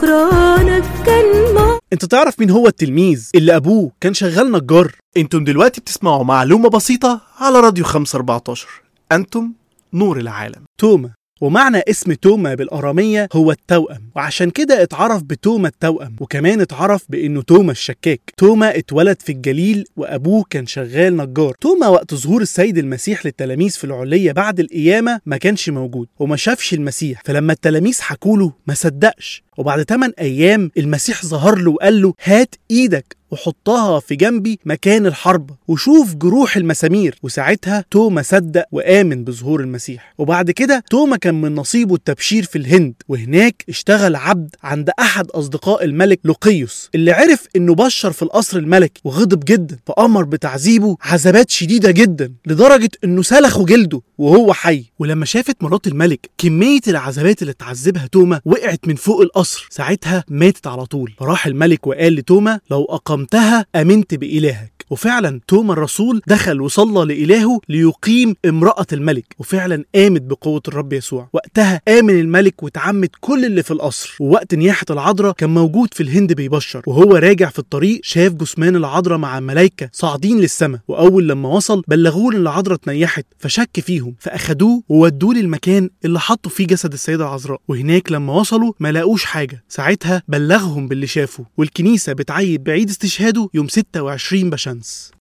غفرانك كان ما انت تعرف مين هو التلميذ اللي ابوه كان شغال نجار انتم دلوقتي بتسمعوا معلومة بسيطة على راديو 514 انتم نور العالم توما ومعنى اسم توما بالأرامية هو التوأم وعشان كده اتعرف بتوما التوأم وكمان اتعرف بأنه توما الشكاك توما اتولد في الجليل وأبوه كان شغال نجار توما وقت ظهور السيد المسيح للتلاميذ في العلية بعد القيامة ما كانش موجود وما شافش المسيح فلما التلاميذ حكوله ما صدقش وبعد 8 أيام المسيح ظهر له وقال له هات إيدك وحطها في جنبي مكان الحرب وشوف جروح المسامير وساعتها توما صدق وآمن بظهور المسيح وبعد كده توما كان من نصيبه التبشير في الهند وهناك اشتغل عبد عند أحد أصدقاء الملك لوقيوس اللي عرف إنه بشر في القصر الملكي وغضب جدا فأمر بتعذيبه عذابات شديدة جدا لدرجة إنه سلخوا جلده وهو حي ولما شافت مرات الملك كمية العذابات اللي اتعذبها توما وقعت من فوق القصر ساعتها ماتت على طول فراح الملك وقال لتوما لو أقمتها أمنت بإلهك وفعلا توما الرسول دخل وصلى لإلهه ليقيم امرأة الملك وفعلا قامت بقوة الرب يسوع وقتها آمن الملك واتعمد كل اللي في القصر ووقت نياحة العذراء كان موجود في الهند بيبشر وهو راجع في الطريق شاف جثمان العذراء مع الملائكة صاعدين للسماء وأول لما وصل بلغوه إن العذراء اتنيحت فشك فيهم فأخدوه وودوه للمكان اللي حطوا فيه جسد السيدة العذراء وهناك لما وصلوا ما لاقوش حاجة ساعتها بلغهم باللي شافه والكنيسة بتعيد بعيد استشهاده يوم 26 بشمس